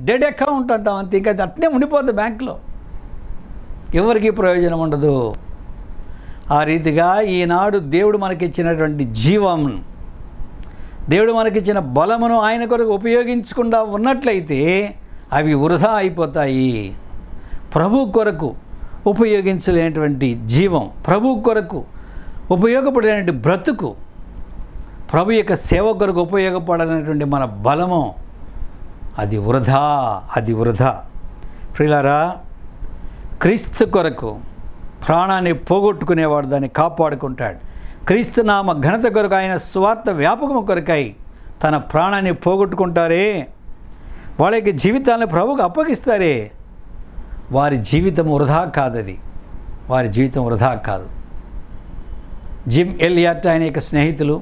dead account అంటాం అంతే ఇంకా అది అట్నే ఉండిపోద్ది బ్యాంకులో ఎవరికి ప్రయోజనం ఉండదు ఆ రీతిగా ఈనాడు దేవుడు మనకిచ్చినటువంటి జీవం దేవుడు మనకిచ్చిన బలమును ఆయన కొరకు ఉపయోగించకుండా ఉన్నట్లయితే అవి వృధా అయిపోతాయి ప్రభు కొరకు ఉపయోగించలేనటువంటి జీవం ప్రభు కొరకు ఉపయోగపడేటువంటి బ్రతుకు ప్రభు యొక్క సేవ కొరకు ఉపయోగపడనటువంటి మన బలము అది వృధా అది వృధా ప్రియులారా క్రీస్తు కొరకు ప్రాణాన్ని పోగొట్టుకునేవాడు దాన్ని కాపాడుకుంటాడు క్రీస్తు నామ ఘనత కొరకు ఆయన స్వార్థ వ్యాపకము కొరకై తన ప్రాణాన్ని పోగొట్టుకుంటారే వాళ్ళ యొక్క జీవితాలను ప్రభుకు అప్పగిస్తారే వారి జీవితం వృధా కాదది వారి జీవితం వృధా కాదు జిమ్ ఎలియట్ ఆయన యొక్క స్నేహితులు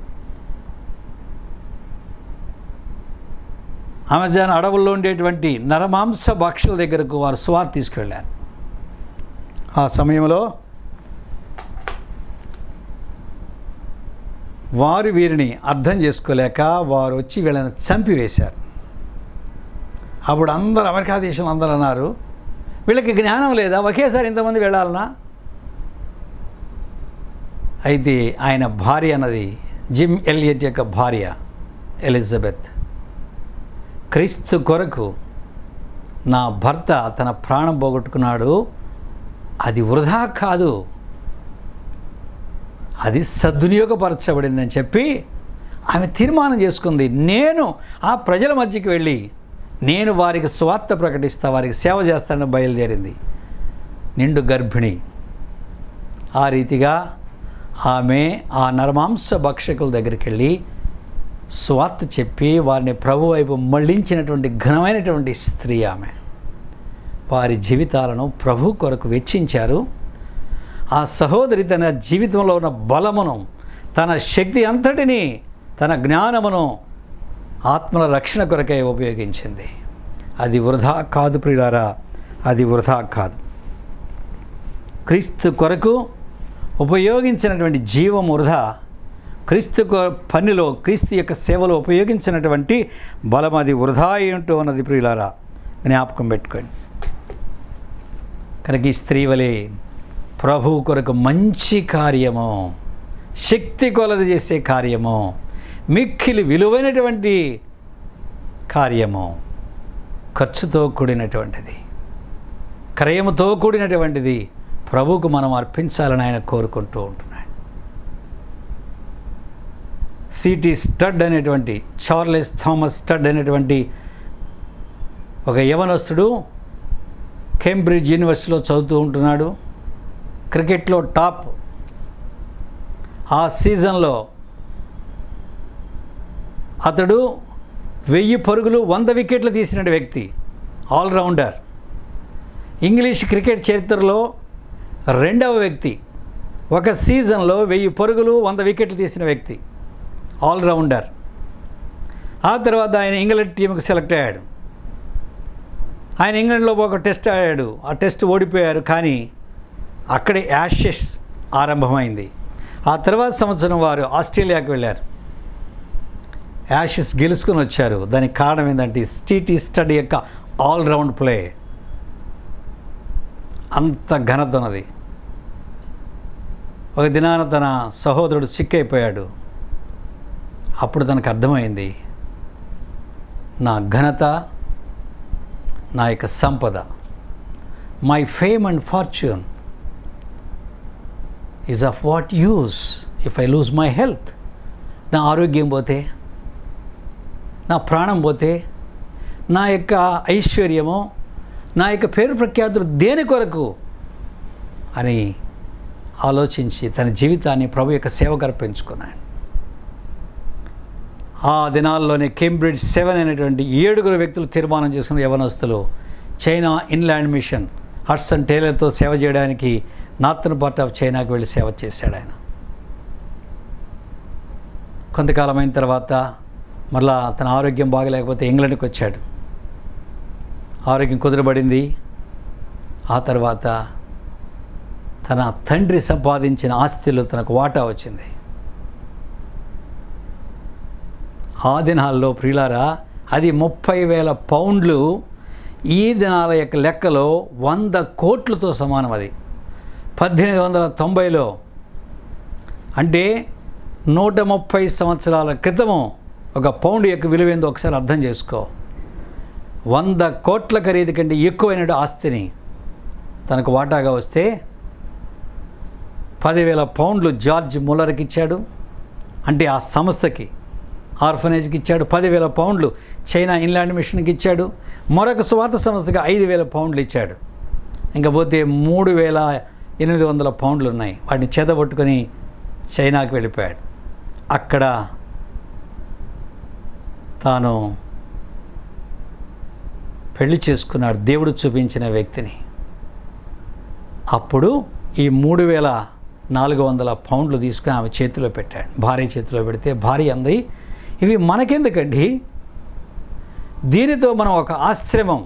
అమెజాన్ అడవుల్లో ఉండేటువంటి నరమాంస భక్షల దగ్గరకు వారు స్వార్ తీసుకెళ్ళారు ఆ సమయంలో వారు వీరిని అర్థం చేసుకోలేక వారు వచ్చి వీళ్ళని చంపివేశారు అప్పుడు అందరు అమెరికా దేశంలో అందరూ అన్నారు వీళ్ళకి జ్ఞానం లేదా ఒకేసారి ఇంతమంది వెళ్ళాలనా అయితే ఆయన భార్య అన్నది జిమ్ ఎలియట్ యొక్క భార్య ఎలిజబెత్ క్రీస్తు కొరకు నా భర్త తన ప్రాణం పోగొట్టుకున్నాడు అది వృధా కాదు అది సద్వినియోగపరచబడిందని చెప్పి ఆమె తీర్మానం చేసుకుంది నేను ఆ ప్రజల మధ్యకి వెళ్ళి నేను వారికి స్వార్థ ప్రకటిస్తా వారికి సేవ చేస్తానని బయలుదేరింది నిండు గర్భిణి ఆ రీతిగా ఆమె ఆ నరమాంస భక్షకుల దగ్గరికి వెళ్ళి స్వార్థ చెప్పి వారిని ప్రభు వైపు మళ్ళించినటువంటి ఘనమైనటువంటి స్త్రీ ఆమె వారి జీవితాలను ప్రభు కొరకు వెచ్చించారు ఆ సహోదరి తన జీవితంలో ఉన్న బలమును తన శక్తి అంతటిని తన జ్ఞానమును ఆత్మల రక్షణ కొరకై ఉపయోగించింది అది వృధా కాదు ప్రియులారా అది వృధా కాదు క్రీస్తు కొరకు ఉపయోగించినటువంటి జీవం వృధా క్రీస్తు కొ- పనిలో క్రీస్తు యొక్క సేవలో ఉపయోగించినటువంటి బలం అది వృధా ఏంటో అన్నది ప్రియులారా జ్ఞాపకం పెట్టుకోండి కనుక ఈ స్త్రీ వలె ప్రభు కొరకు మంచి కార్యము శక్తి కొలది చేసే కార్యము మిక్కిలి విలువైనటువంటి కార్యము ఖర్చుతో కూడినటువంటిది క్రయముతో కూడినటువంటిది ప్రభువుకు మనం అర్పించాలని ఆయన కోరుకుంటూ ఉంటున్నాడు సిటీ స్టడ్ అనేటువంటి చార్లెస్ థామస్ స్టడ్ అనేటువంటి ఒక యవనస్తుడు కేంబ్రిడ్జ్ యూనివర్సిటీలో చదువుతూ ఉంటున్నాడు క్రికెట్లో టాప్ ఆ సీజన్లో అతడు వెయ్యి పరుగులు వంద వికెట్లు తీసిన వ్యక్తి ఆల్రౌండర్ ఇంగ్లీష్ క్రికెట్ చరిత్రలో రెండవ వ్యక్తి ఒక సీజన్లో వెయ్యి పరుగులు వంద వికెట్లు తీసిన వ్యక్తి ఆల్రౌండర్ ఆ తర్వాత ఆయన ఇంగ్లాండ్ టీంకి సెలెక్ట్ అయ్యాడు ఆయన ఇంగ్లాండ్లో ఒక టెస్ట్ ఆడాడు ఆ టెస్ట్ ఓడిపోయారు కానీ అక్కడే యాషెస్ ఆరంభమైంది ఆ తర్వాత సంవత్సరం వారు ఆస్ట్రేలియాకి వెళ్ళారు యాషెస్ గెలుచుకొని వచ్చారు దానికి కారణం ఏంటంటే స్టీటీ స్టడీ యొక్క ఆల్రౌండ్ ప్లే అంత ఘనత ఉన్నది ఒక దినాన తన సహోదరుడు సిక్ అయిపోయాడు అప్పుడు తనకు అర్థమైంది నా ఘనత నా యొక్క సంపద my fame and fortune is of what use if I lose my health నా ఆరోగ్యం పోతే నా ప్రాణం పోతే నా యొక్క ఐశ్వర్యము నా యొక్క పేరు ప్రఖ్యాతులు దేని కొరకు అని ఆలోచించి తన జీవితాన్ని ప్రభు యొక్క సేవకు అర్పించుకున్నాడు ఆ దినాల్లోనే కేంబ్రిడ్జ్ సెవెన్ అనేటువంటి ఏడుగురు వ్యక్తులు తీర్మానం చేసుకున్న యవనస్తులు చైనా ఇన్లాండ్ మిషన్ హడ్సన్ టేలర్తో సేవ చేయడానికి నార్థన్ పార్ట్ ఆఫ్ చైనాకు వెళ్ళి సేవ చేశాడు ఆయన కొంతకాలం అయిన తర్వాత మరలా తన ఆరోగ్యం బాగలేకపోతే ఇంగ్లాండ్కి వచ్చాడు ఆరోగ్యం కుదురబడింది ఆ తర్వాత తన తండ్రి సంపాదించిన ఆస్తిలో తనకు వాటా వచ్చింది ఆ దినాల్లో ప్రియులారా అది ముప్పై వేల పౌండ్లు ఈ దినాల యొక్క లెక్కలో వంద కోట్లతో సమానం అది పద్దెనిమిది వందల తొంభైలో అంటే నూట ముప్పై సంవత్సరాల క్రితము ఒక పౌండ్ యొక్క విలువేందో ఒకసారి అర్థం చేసుకో వంద కోట్ల ఖరీదు కంటే ఎక్కువైన ఆస్తిని తనకు వాటాగా వస్తే పదివేల పౌండ్లు జార్జ్ ముల్లర్కి ఇచ్చాడు అంటే ఆ సంస్థకి ఆర్ఫనేజ్కి ఇచ్చాడు పదివేల పౌండ్లు చైనా ఇన్లాండ్ మిషన్కి ఇచ్చాడు మరొక స్వార్థ సంస్థకి ఐదు వేల పౌండ్లు ఇచ్చాడు ఇంకా పోతే మూడు వేల ఎనిమిది వందల పౌండ్లు ఉన్నాయి వాటిని చేతబట్టుకొని చైనాకి వెళ్ళిపోయాడు అక్కడ తాను పెళ్లి చేసుకున్నాడు దేవుడు చూపించిన వ్యక్తిని అప్పుడు ఈ మూడు వేల నాలుగు వందల పౌండ్లు తీసుకుని ఆమె చేతిలో పెట్టాడు భార్య చేతిలో పెడితే భార్య అంది ఇవి మనకెందుకండి దీనితో మనం ఒక ఆశ్రమం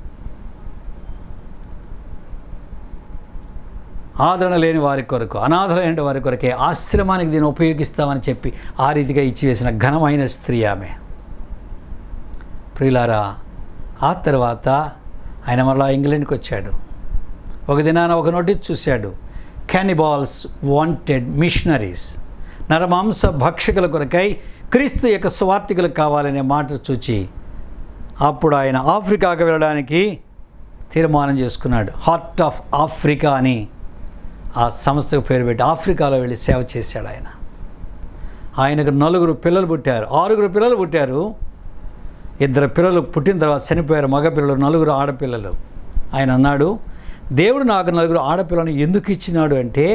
ఆదరణ లేని వారి కొరకు అనాథలైన వారి కొరకే ఆశ్రమానికి దీన్ని ఉపయోగిస్తామని చెప్పి ఆ రీతిగా ఇచ్చివేసిన ఘనమైన స్త్రీ ఆమె ప్రియులారా ఆ తర్వాత ఆయన మరలా ఇంగ్లాండ్కి వచ్చాడు ఒక దినాన ఒక నోటీస్ చూశాడు క్యానిబాల్స్ వాంటెడ్ మిషనరీస్ నరమాంస భక్షకుల కొరకై క్రీస్తు యొక్క స్వార్థికులు కావాలనే మాట చూచి అప్పుడు ఆయన ఆఫ్రికాకు వెళ్ళడానికి తీర్మానం చేసుకున్నాడు హార్ట్ ఆఫ్ ఆఫ్రికా అని ఆ సంస్థకు పేరు పెట్టి ఆఫ్రికాలో వెళ్ళి సేవ చేశాడు ఆయన ఆయనకు నలుగురు పిల్లలు పుట్టారు ఆరుగురు పిల్లలు పుట్టారు ఇద్దరు పిల్లలు పుట్టిన తర్వాత చనిపోయారు మగపిల్లలు నలుగురు ఆడపిల్లలు ఆయన అన్నాడు దేవుడు నాకు నలుగురు ఆడపిల్లను ఎందుకు ఇచ్చినాడు అంటే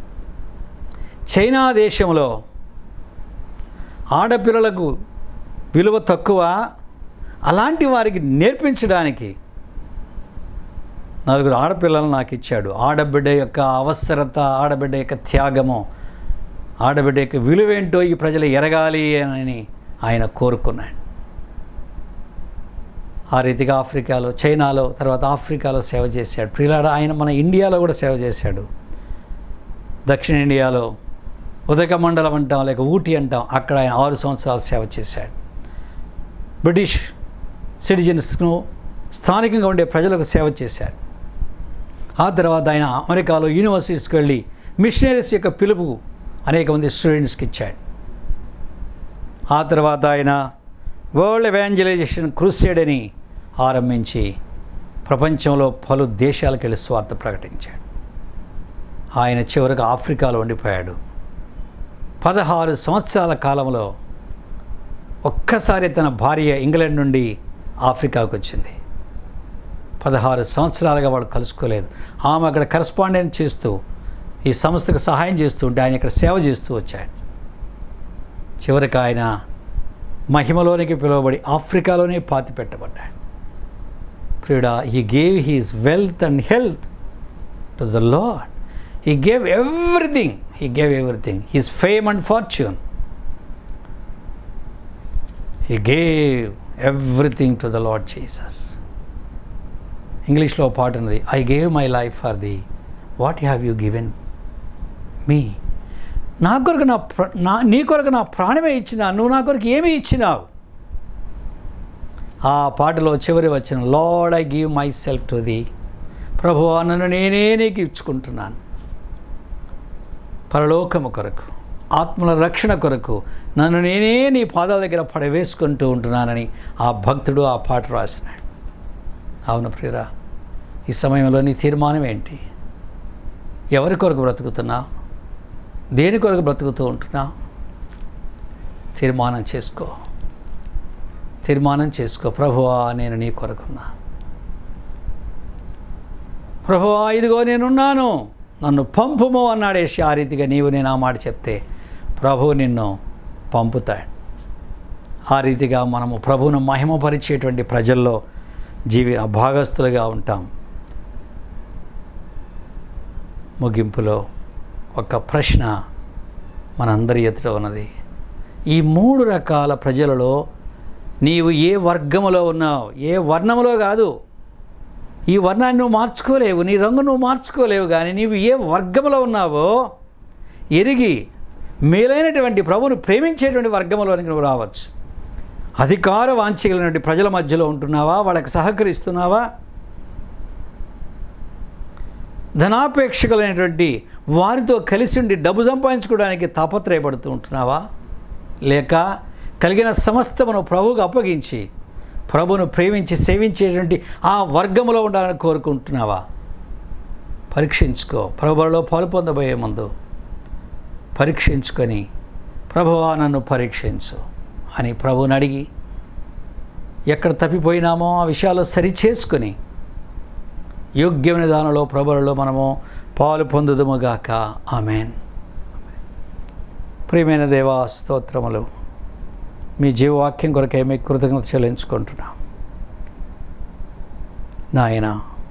చైనా దేశంలో ఆడపిల్లలకు విలువ తక్కువ అలాంటి వారికి నేర్పించడానికి నలుగురు ఆడపిల్లలను నాకు ఇచ్చాడు ఆడబిడ్డ యొక్క అవసరత ఆడబిడ్డ యొక్క త్యాగము ఆడబిడ్డ యొక్క విలువేంటో ఈ ప్రజలు ఎరగాలి అని ఆయన కోరుకున్నాడు ఆ రీతిగా ఆఫ్రికాలో చైనాలో తర్వాత ఆఫ్రికాలో సేవ చేశాడు ప్రియులాడ ఆయన మన ఇండియాలో కూడా సేవ చేశాడు దక్షిణ ఇండియాలో ఉదక మండలం అంటాం లేక ఊటీ అంటాం అక్కడ ఆయన ఆరు సంవత్సరాలు సేవ చేశాడు బ్రిటిష్ సిటిజన్స్ను స్థానికంగా ఉండే ప్రజలకు సేవ చేశాడు ఆ తర్వాత ఆయన అమెరికాలో యూనివర్సిటీస్కి వెళ్ళి మిషనరీస్ యొక్క పిలుపు అనేక మంది స్టూడెంట్స్కి ఇచ్చాడు ఆ తర్వాత ఆయన వరల్డ్ ఎవాంజలైజేషన్ క్రూసేడ్ అని ఆరంభించి ప్రపంచంలో పలు దేశాలకు వెళ్ళి స్వార్థ ప్రకటించాడు ఆయన చివరికి ఆఫ్రికాలో ఉండిపోయాడు పదహారు సంవత్సరాల కాలంలో ఒక్కసారి తన భార్య ఇంగ్లాండ్ నుండి ఆఫ్రికాకు వచ్చింది పదహారు సంవత్సరాలుగా వాళ్ళు కలుసుకోలేదు ఆమె అక్కడ కరస్పాండెంట్ చేస్తూ ఈ సంస్థకు సహాయం చేస్తూ ఉంటే ఆయన ఇక్కడ సేవ చేస్తూ వచ్చాడు చివరికి ఆయన మహిమలోనికి పిలువబడి ఆఫ్రికాలోనే పాతి పెట్టబడ్డాడు ప్రియుడా he gave his wealth and health to the Lord he gave everything he gave everything his fame and fortune he gave everything to the Lord Jesus ఇంగ్లీష్లో పాట ఉన్నది I gave my life for thee what have you given me నా కొరకు నా ప్ర నా నీ కొరకు నా ప్రాణమే ఇచ్చిన నువ్వు నా కొరకు ఏమి ఇచ్చినావు ఆ పాటలో చివరి వచ్చిన Lord I give myself to the ప్రభు నన్ను నేనే నీకు ఇచ్చుకుంటున్నాను పరలోకము కొరకు ఆత్మల రక్షణ కొరకు నన్ను నేనే నీ పాదాల దగ్గర పడవేసుకుంటూ ఉంటున్నానని ఆ భక్తుడు ఆ పాట రాసినాడు అవును ప్రియరా ఈ సమయంలో నీ తీర్మానం ఏంటి ఎవరి కొరకు బ్రతుకుతున్నావు దేని కొరకు బ్రతుకుతూ ఉంటున్నావు తీర్మానం చేసుకో తీర్మానం చేసుకో ప్రభువా నేను నీ కొరకున్నా ప్రభువా ఇదిగో నేనున్నాను నన్ను పంపుము అన్నాడేసి ఆ రీతిగా నీవు నేను ఆ మాట చెప్తే ప్రభువు నిన్ను పంపుతాడు ఆ రీతిగా మనము ప్రభువును మహిమపరిచేటువంటి ప్రజల్లో జీవి భాగస్థులుగా ఉంటాం ముగింపులో ఒక ప్రశ్న మనందరి ఎదుట ఉన్నది ఈ మూడు రకాల ప్రజలలో నీవు ఏ వర్గములో ఉన్నావు ఏ వర్ణములో కాదు ఈ వర్ణాన్ని నువ్వు మార్చుకోలేవు నీ రంగు నువ్వు మార్చుకోలేవు కానీ నీవు ఏ వర్గంలో ఉన్నావో ఎరిగి మేలైనటువంటి ప్రభువును ప్రేమించేటువంటి వర్గంలోనికి నువ్వు రావచ్చు అధికార వాంఛగలిగినటువంటి ప్రజల మధ్యలో ఉంటున్నావా వాళ్ళకి సహకరిస్తున్నావా ధనాపేక్షకులైనటువంటి వారితో కలిసి ఉండి డబ్బు సంపాదించుకోవడానికి తాపత్రయపడుతూ ఉంటున్నావా లేక కలిగిన సమస్తమును ప్రభువుకు అప్పగించి ప్రభువును ప్రేమించి సేవించేటువంటి ఆ వర్గములో ఉండాలని కోరుకుంటున్నావా పరీక్షించుకో ప్రభువులో పాలు పొందబోయే ముందు పరీక్షించుకొని ప్రభువా నన్ను పరీక్షించు అని ప్రభువుని అడిగి ఎక్కడ తప్పిపోయినామో ఆ విషయాలు సరిచేసుకొని యోగ్యమైన దానిలో ప్రభులలో మనము పాలు పొందుదుముగాక ఆమెన్ ప్రియమైన దేవా స్తోత్రములు మీ జీవవాక్యం కొరకే మీ కృతజ్ఞత చెల్లించుకుంటున్నాం నాయన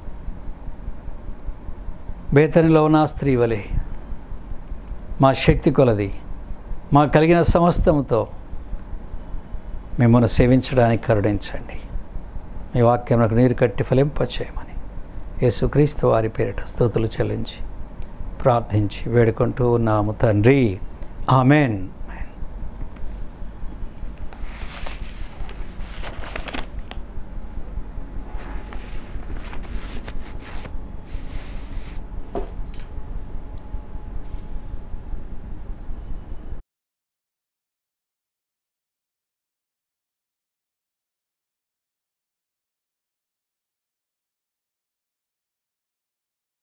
బేతనిలో ఉన్న స్త్రీ వలె మా శక్తి కొలది మా కలిగిన సమస్తముతో మిమ్మల్ని సేవించడానికి కరుణించండి మీ వాక్యం నాకు నీరు కట్టి ఫలింపచేయమని యేసుక్రీస్తు వారి పేరిట స్తోతులు చెల్లించి ప్రార్థించి వేడుకుంటూ ఉన్నాము తండ్రి ఆమెన్